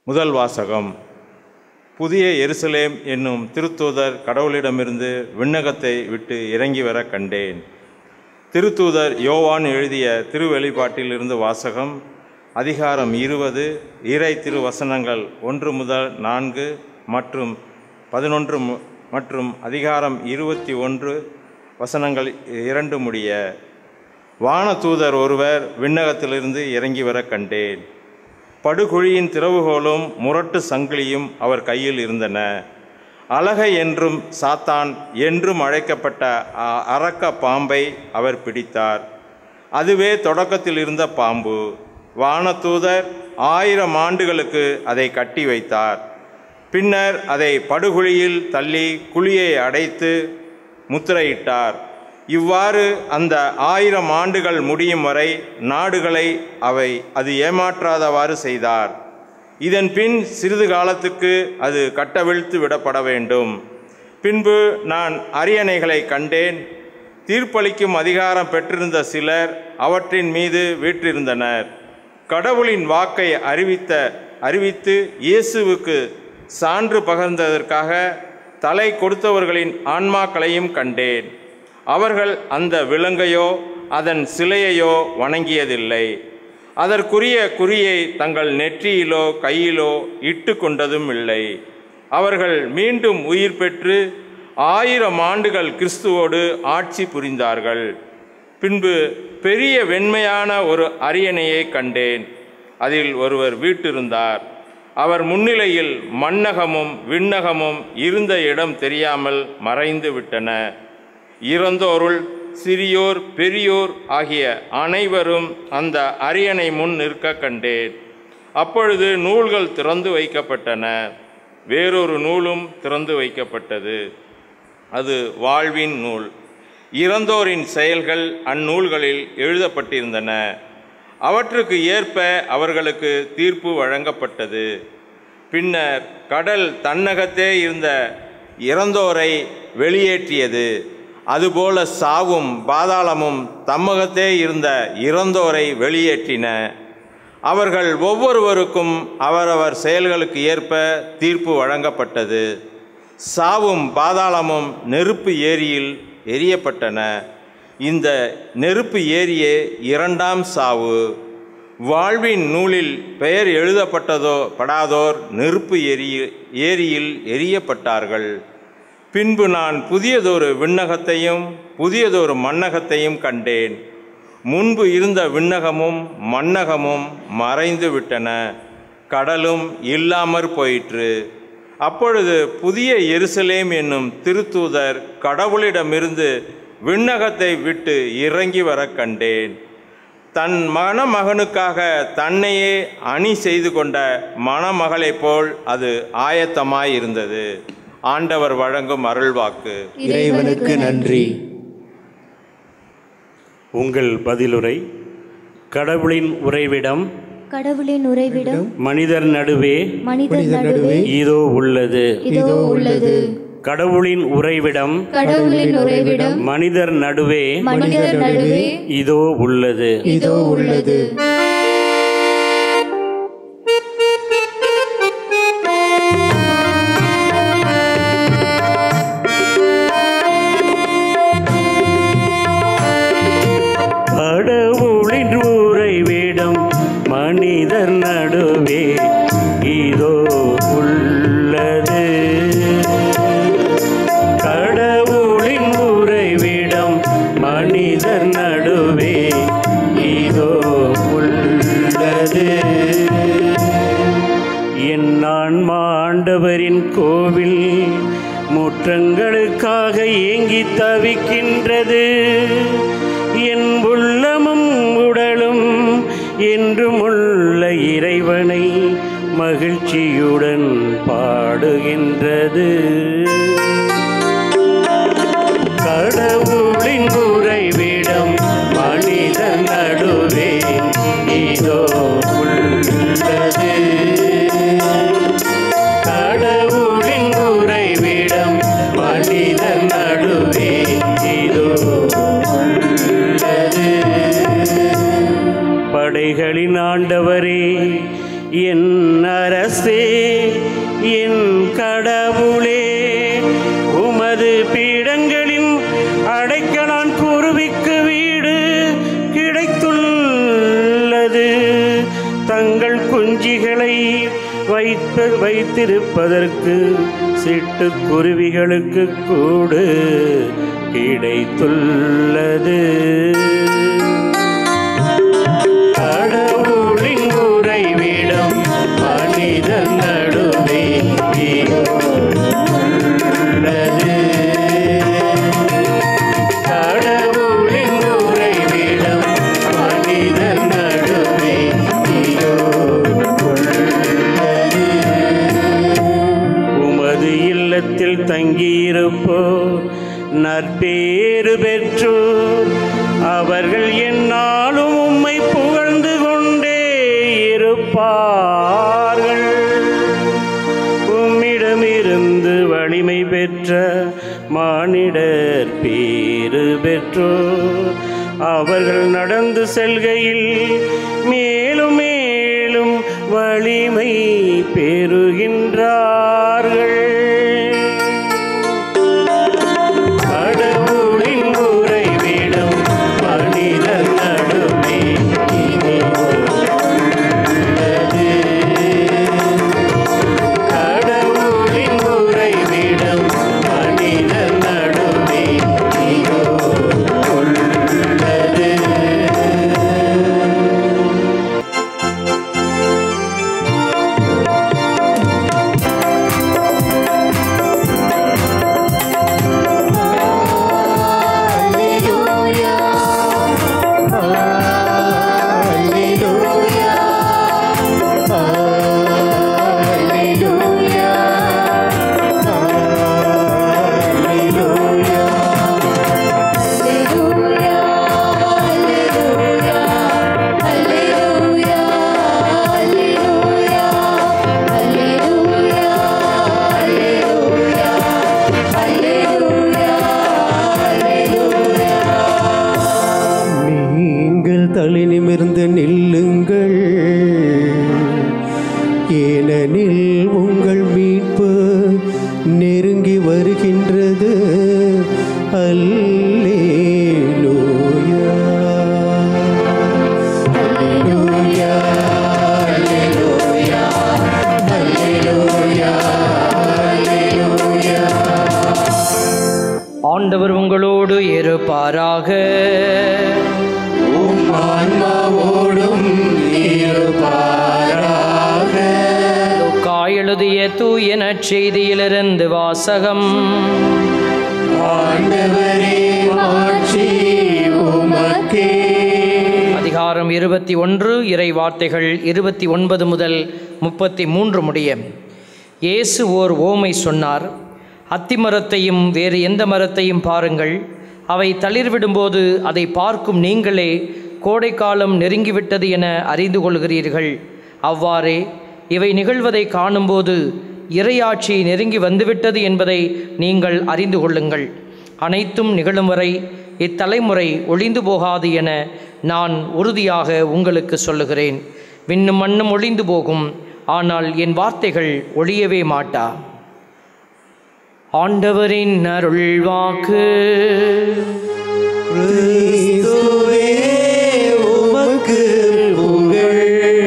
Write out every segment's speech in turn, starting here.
முதல் வாசகம் புதிய எருசலேம் என்னும் திருத்தூதர் கடவுளிடமிருந்து விண்ணகத்தை விட்டு இறங்கி வர கண்டேன் திருத்தூதர் யோவான் எழுதிய திருவெளிப்பாட்டிலிருந்து வாசகம் அதிகாரம் இருபது இறை திருவசனங்கள் ஒன்று முதல் நான்கு மற்றும் பதினொன்று மு- மற்றும் அதிகாரம் இருபத்தி ஒன்று வசனங்கள் இரண்டு முடிய வானதூதர் ஒருவர் விண்ணகத்திலிருந்து இறங்கி வர கண்டேன் படுகுழியின் திறவுகோலும் முரட்டு சங்கிலியும் அவர் கையில் இருந்தன அழகை என்றும் சாத்தான் என்றும் அழைக்கப்பட்ட அ- அரக்க பாம்பை அவர் பிடித்தார் அதுவே தொடக்கத்தில் இருந்த பாம்பு வானதூதர் ஆயிரம் ஆண்டுகளுக்கு அதை கட்டி வைத்தார் பின்னர் அதை படுகுழியில் தள்ளி குழியை அடைத்து முத்திரையிட்டார் இவ்வாறு அந்த ஆயிரம் ஆண்டுகள் முடியும் வரை நாடுகளை அவை அது ஏமாற்றாதவாறு செய்தார் இதன் பின் சிறிது காலத்துக்கு அது கட்டவிழ்த்து விடப்பட வேண்டும் பின்பு நான் அரியணைகளை கண்டேன் தீர்ப்பளிக்கும் அதிகாரம் பெற்றிருந்த சிலர் அவற்றின் மீது வீற்றிருந்தனர் கடவுளின் வாக்கை அறிவித்த அறிவித்து இயேசுவுக்கு சான்று பகர்ந்ததற்காக தலை கொடுத்தவர்களின் ஆன்மாக்களையும் கண்டேன் அவர்கள் அந்த விலங்கையோ அதன் சிலையையோ வணங்கியதில்லை அதற்குரிய குறியை தங்கள் நெற்றியிலோ கையிலோ இட்டு கொண்டதும் இல்லை அவர்கள் மீண்டும் உயிர் பெற்று ஆயிரம் ஆண்டுகள் கிறிஸ்துவோடு ஆட்சி புரிந்தார்கள் பின்பு பெரிய வெண்மையான ஒரு அரியணையை கண்டேன் அதில் ஒருவர் வீட்டிருந்தார் அவர் முன்னிலையில் மண்ணகமும் விண்ணகமும் இருந்த இடம் தெரியாமல் மறைந்து விட்டன இறந்தோருள் சிறியோர் பெரியோர் ஆகிய அனைவரும் அந்த அரியணை முன் நிற்க கண்டேன் அப்பொழுது நூல்கள் திறந்து வைக்கப்பட்டன வேறொரு நூலும் திறந்து வைக்கப்பட்டது அது வாழ்வின் நூல் இறந்தோரின் செயல்கள் அந்நூல்களில் எழுதப்பட்டிருந்தன அவற்றுக்கு ஏற்ப அவர்களுக்கு தீர்ப்பு வழங்கப்பட்டது பின்னர் கடல் தன்னகத்தே இருந்த இறந்தோரை வெளியேற்றியது அதுபோல சாவும் பாதாளமும் தம்மகத்தே இருந்த இறந்தோரை வெளியேற்றின அவர்கள் ஒவ்வொருவருக்கும் அவரவர் செயல்களுக்கு ஏற்ப தீர்ப்பு வழங்கப்பட்டது சாவும் பாதாளமும் நெருப்பு ஏரியில் எரியப்பட்டன இந்த நெருப்பு ஏரியே இரண்டாம் சாவு வாழ்வின் நூலில் பெயர் எழுதப்பட்டதோ படாதோர் நெருப்பு எரிய ஏரியில் எரியப்பட்டார்கள் பின்பு நான் புதியதொரு விண்ணகத்தையும் புதியதொரு மண்ணகத்தையும் கண்டேன் முன்பு இருந்த விண்ணகமும் மண்ணகமும் மறைந்து விட்டன கடலும் இல்லாமற் போயிற்று அப்பொழுது புதிய எருசலேம் என்னும் திருத்தூதர் கடவுளிடமிருந்து விண்ணகத்தை விட்டு இறங்கி வர கண்டேன் தன் மணமகனுக்காக தன்னையே அணி செய்து கொண்ட மணமகளைப் போல் அது ஆயத்தமாயிருந்தது ஆண்டவர் வழங்கும் அருள்வாக்கு இறைவனுக்கு நன்றி உங்கள் பதிலுரை கடவுளின் உறைவிடம் கடவுளின் உறைவிடம் மனிதர் நடுவே மனிதர் நடுவே இதோ உள்ளது இதோ உள்ளது கடவுளின் உறைவிடம் கடவுளின் உறைவிடம் மனிதர் நடுவே மனிதர் நடுவே இதோ உள்ளது இதோ உள்ளது கடவுளின் உறைவிடம் மனிதர் நடுவே இதோ உள்ளது கடவுளின் உறைவிடம் மனிதர் நடுவே இதோ உள்ளது என் ஆன்மா ஆண்டவரின் கோவில் முற்றங்களுக்காக ஏங்கி தவிக்கின்றது என் உள்ளமும் உடலும் என்றும் உள்ள இறைவனை மகிழ்ச்சியுடன் பாடுகின்றது கடவுளின் உறைவிடம் மனிதன் நடுவே இதோ உள்ளது கடவுளின் உறைவிடம் மனிதன் நடுவே இதோ உள்ளது படைகளின் ஆண்டவரே என் அரசே என் கடவுளே உமது பீடங்களின் அடைக்கலான் குருவிக்கு வீடு கிடைத்துள்ளது தங்கள் குஞ்சிகளை வைப்ப வைத்திருப்பதற்கு சிட்டுக்குருவிகளுக்கு கூடு கிடைத்துள்ளது கடவுளின் உறைவிடம் மனிதன் நடுவே உள்ளது கடவுளின் உறைவிடம் மனிதன் நடுவே உமது இல்லத்தில் தங்கியிருப்போர் நற்பேறு பெற்றோர் அவர்கள் எந்நாளும் உம்மை புகழ்ந்து கொண்டே இருப்பார்கள் உம்மிடமிருந்து வலிமை பெற்ற மானிடர் பேறு பெற்றோர் அவர்கள் நடந்து செல்கையில் மேலும் மேலும் வலிமை பெறுகின்றார்கள் கடவுளின் உறைவிடம் மனிதர் நடுவே உள்ளது. கடவுளின் உறைவிடம் மனிதர் நடுவே உள்ளது நீங்கள் தலை நிமிர்ந்து நில்லுங்கள் ஏனெனில் உங்கள் மீட்பு நெருங்கி வருகின்றது அல்லேலூயா அல்லேலூயா அல்லேலூயா அல்லேலூயா அல்லேலூயா ஆண்டவர் உங்களோடு இருப்பாராக ஆன்மாவோடும் இருப்பாராக லூக்கா எழுதிய தூய நற்செய்தியிலிருந்து வாசகம் ஆண்டவரே மாட்சி உமக்கே அதிகாரம் இருபத்தி ஒன்று இறை வார்த்தைகள் இருபத்தி ஒன்பது முதல் முப்பத்தி மூன்று முடிய இயேசு ஓர் ஓமை சொன்னார் அத்திமரத்தையும் வேறு எந்த மரத்தையும் பாருங்கள் அவை தளிர்விடும்போது அதை பார்க்கும் நீங்களே கோடைக்காலம் நெருங்கிவிட்டது என அறிந்து கொள்கிறீர்கள் அவ்வாறே இவை நிகழ்வதை காணும்போது இறையாட்சி நெருங்கி வந்துவிட்டது என்பதை நீங்கள் அறிந்து கொள்ளுங்கள் அனைத்தும் நிகழும் வரை இத்தலைமுறை ஒளிந்து போகாது என நான் உறுதியாக உங்களுக்கு சொல்லுகிறேன் விண்ணும் மண்ணும் ஒளிந்து போகும் ஆனால் என் வார்த்தைகள் ஒழியவே மாட்டா ஆண்டவரின் அருள் வாக்கு கிறிஸ்துவே உமக்கு புகழ்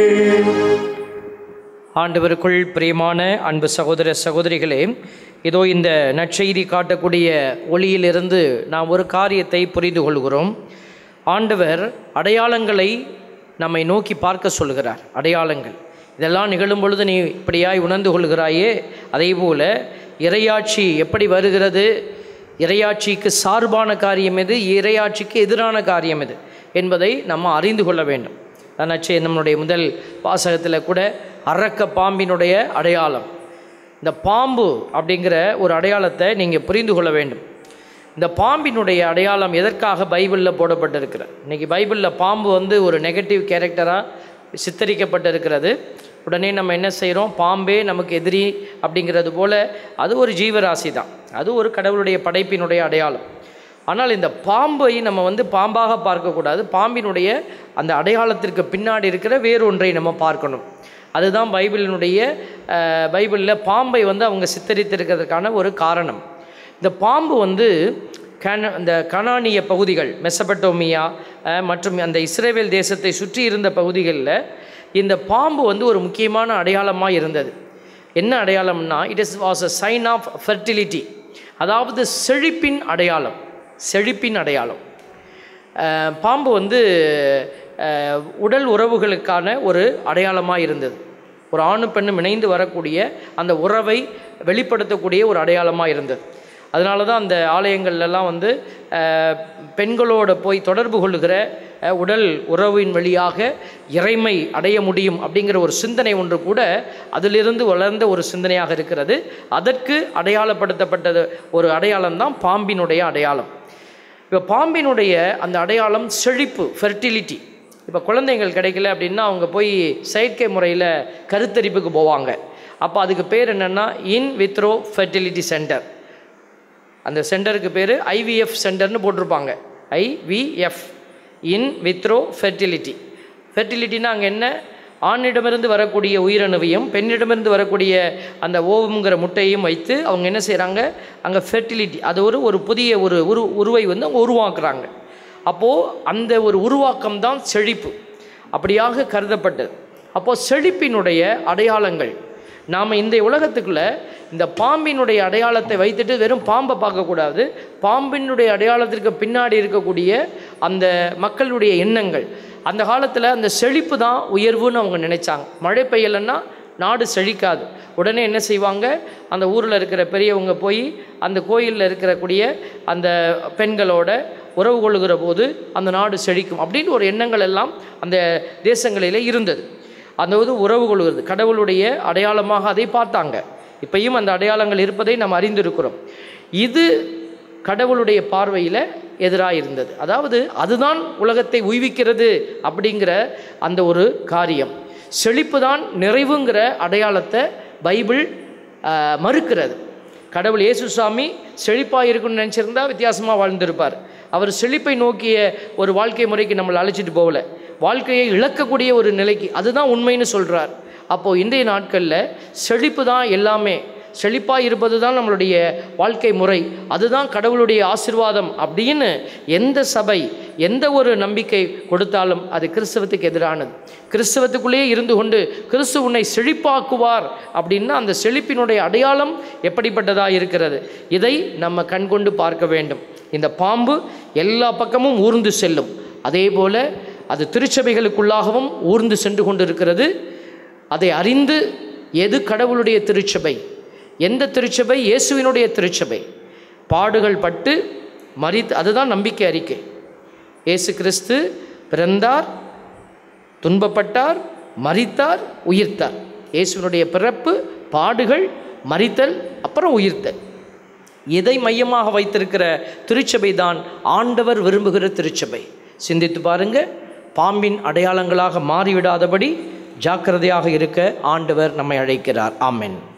ஆண்டவருக்குள் பிரியமான அன்பு சகோதர சகோதரிகளே இதோ இந்த நற்செய்தி காட்டக்கூடிய ஒளியிலிருந்து நாம் ஒரு காரியத்தை புரிந்து கொள்கிறோம் ஆண்டவர் அடையாளங்களை நம்மை நோக்கி பார்க்க சொல்கிறார் அடையாளங்கள் இதெல்லாம் நிகழும் பொழுது நீ இப்படியாய் உணர்ந்து கொள்கிறாயே அதே போல இறையாட்சி எப்படி வருகிறது இறையாட்சிக்கு சார்பான காரியம் எது இறையாட்சிக்கு எதிரான காரியம் எது என்பதை நம்ம அறிந்து கொள்ள வேண்டும் அதாச்சு நம்மளுடைய முதல் வாசகத்தில் கூட அரக்க பாம்பினுடைய அடையாளம் இந்த பாம்பு அப்படிங்கிற ஒரு அடையாளத்தை நீங்கள் புரிந்து கொள்ள வேண்டும் இந்த பாம்பினுடைய அடையாளம் எதற்காக பைபிளில் போடப்பட்டிருக்கிறது இன்றைக்கி பைபிளில் பாம்பு வந்து ஒரு நெகட்டிவ் கேரக்டராக சித்தரிக்கப்பட்டிருக்கிறது உடனே நம்ம என்ன செய்கிறோம் பாம்பே நமக்கு எதிரி அப்படிங்கிறது போல் அது ஒரு ஜீவராசி தான் அது ஒரு கடவுளுடைய படைப்பினுடைய அடையாளம் ஆனால் இந்த பாம்பை நம்ம வந்து பாம்பாக பார்க்கக்கூடாது பாம்பினுடைய அந்த அடையாளத்திற்கு பின்னாடி இருக்கிற வேறொன்றை நம்ம பார்க்கணும் அதுதான் பைபிளினுடைய அஹ், பைபிளில் பாம்பை வந்து அவங்க சித்தரித்திருக்கிறதுக்கான ஒரு காரணம் இந்த பாம்பு வந்து கன இந்த கனானிய பகுதிகள் மெசபட்டோமியா அஹ், மற்றும் அந்த இஸ்ரேவேல் தேசத்தை சுற்றி இருந்த பகுதிகளில் இந்த பாம்பு வந்து ஒரு முக்கியமான அடையாளமாக இருந்தது என்ன அடையாளம்னா it is was a sign of fertility அதாவது செழிப்பின் அடையாளம் செழிப்பின் அடையாளம் அஹ், பாம்பு வந்து அஹ், உடல் உறவுகளுக்கான ஒரு அடையாளமாக இருந்தது ஒரு ஆணும் பெண்ணும் இணைந்து வரக்கூடிய அந்த உறவை வெளிப்படுத்தக்கூடிய ஒரு அடையாளமாக இருந்தது அதனால தான் அந்த ஆலயங்கள்லாம் வந்து அஹ், பெண்களோட போய் தொடர்பு கொள்ளுகிற அஹ், உடல் உறவின் வழியாக இறைமை அடைய முடியும் அப்படிங்கிற ஒரு சிந்தனை ஒன்று கூட அதிலிருந்து வளர்ந்த ஒரு சிந்தனையாக இருக்கிறது அதற்கு அடையாளப்படுத்தப்பட்டது ஒரு அடையாளம் தான் பாம்பினுடைய அடையாளம் இப்போ பாம்பினுடைய அந்த அடையாளம் செழிப்பு ஃபெர்டிலிட்டி இப்போ குழந்தைகள் கிடைக்கல அப்படின்னா அவங்க போய் செயற்கை முறையில் கருத்தரிப்புக்கு போவாங்க அப்போ அதுக்கு பேர் என்னென்னா இன் வித்ரோ ஃபெர்டிலிட்டி சென்டர் அந்த சென்டருக்கு பேர் ஐவிஎஃப் சென்டர்னு போட்டிருப்பாங்க ஐவிஎஃப் இன் வித்ரோ ஃபெர்டிலிட்டி ஃபெர்டிலிட்டினா அங்கே என்ன ஆணிடமிருந்து வரக்கூடிய உயிரணுவையும் பெண்ணிடமிருந்து வரக்கூடிய அந்த ஓவம்ங்கிற முட்டையும் வைத்து அவங்க என்ன செய்கிறாங்க அங்கே ஃபெர்டிலிட்டி அது ஒரு ஒரு புதிய ஒரு உரு உருவை வந்து அவங்க உருவாக்குறாங்க அப்போது அந்த ஒரு உருவாக்கம் தான் செழிப்பு அப்படியாக கருதப்பட்டது அப்போது செழிப்பினுடைய அடையாளங்கள் நாம் இந்த உலகத்துக்குள்ளே இந்த பாம்பினுடைய அடையாளத்தை வைத்துட்டு வெறும் பாம்பை பார்க்கக்கூடாது பாம்பினுடைய அடையாளத்திற்கு பின்னாடி இருக்கக்கூடிய அந்த மக்களுடைய எண்ணங்கள் அந்த காலத்தில் அந்த செழிப்பு தான் உயர்வுன்னு அவங்க நினைச்சாங்க மழை பெய்யலைன்னா நாடு செழிக்காது உடனே என்ன செய்வாங்க அந்த ஊரில் இருக்கிற பெரியவங்க போய் அந்த கோயிலில் இருக்கக்கூடிய அந்த பெண்களோட உறவு கொள்ளுகிற போது அந்த நாடு செழிக்கும் அப்படின்னு ஒரு எண்ணங்கள் எல்லாம் அந்த தேசங்களிலே இருந்தது அந்த இது உறவு கொள்கிறது கடவுளுடைய அடையாளமாக அதை பார்த்தாங்க இப்பயும் அந்த அடையாளங்கள் இருப்பதை நாம் அறிந்திருக்கிறோம் இது கடவுளுடைய பார்வையில் எதிராக இருந்தது அதாவது அதுதான் உலகத்தை உய்விக்கிறது அப்படிங்கிற அந்த ஒரு காரியம் செழிப்பு தான் நிறைவுங்கிற அடையாளத்தை பைபிள் ஆஹ், மறுக்கிறது கடவுள் இயேசுசாமி செழிப்பாக இருக்குன்னு நினச்சிருந்தா வித்தியாசமாக வாழ்ந்திருப்பார் அவர் செழிப்பை நோக்கிய ஒரு வாழ்க்கை முறைக்கு நம்மளை அழைச்சிட்டு போகல வாழ்க்கையை இழக்கக்கூடிய ஒரு நிலைக்கு அதுதான் உண்மைன்னு சொல்கிறார் அப்போது இன்றைய நாட்களில் செழிப்பு தான் எல்லாமே செழிப்பாக இருப்பது தான் நம்மளுடைய வாழ்க்கை முறை அதுதான் கடவுளுடைய ஆசிர்வாதம் அப்படின்னு எந்த சபை எந்த ஒரு நம்பிக்கை கொடுத்தாலும் அது கிறிஸ்தவத்துக்கு எதிரானது கிறிஸ்தவத்துக்குள்ளேயே இருந்து கொண்டு கிறிஸ்து உன்னை செழிப்பாக்குவார் அப்படின்னா அந்த செழிப்பினுடைய அடையாளம் எப்படிப்பட்டதாக இருக்கிறது இதை நம்ம கண்கொண்டு பார்க்க வேண்டும் இந்த பாம்பு எல்லா பக்கமும் ஊர்ந்து செல்லும் அதே போல் அது திருச்சபைகளுக்குள்ளாகவும் ஊர்ந்து சென்று கொண்டிருக்கிறது அதை அறிந்து எது கடவுளுடைய திருச்சபை எந்த திருச்சபை இயேசுவினுடைய திருச்சபை பாடுகள் பட்டு மறித்து அதுதான் நம்பிக்கை அறிக்கை இயேசு கிறிஸ்து பிறந்தார் துன்பப்பட்டார் மரித்தார் உயிர்த்தார் இயேசுவினுடைய பிறப்பு பாடுகள் மரித்தல் அப்புறம் உயிர்த்தல் எதை மையமாக வைத்திருக்கிற திருச்சபை தான் ஆண்டவர் விரும்புகிற திருச்சபை சிந்தித்து பாருங்க பாம்பின் அடையாளங்களாக மாறிவிடாதபடி ஜாக்கிரதையாக இருக்க ஆண்டவர் நம்மை அழைக்கிறார் ஆமென்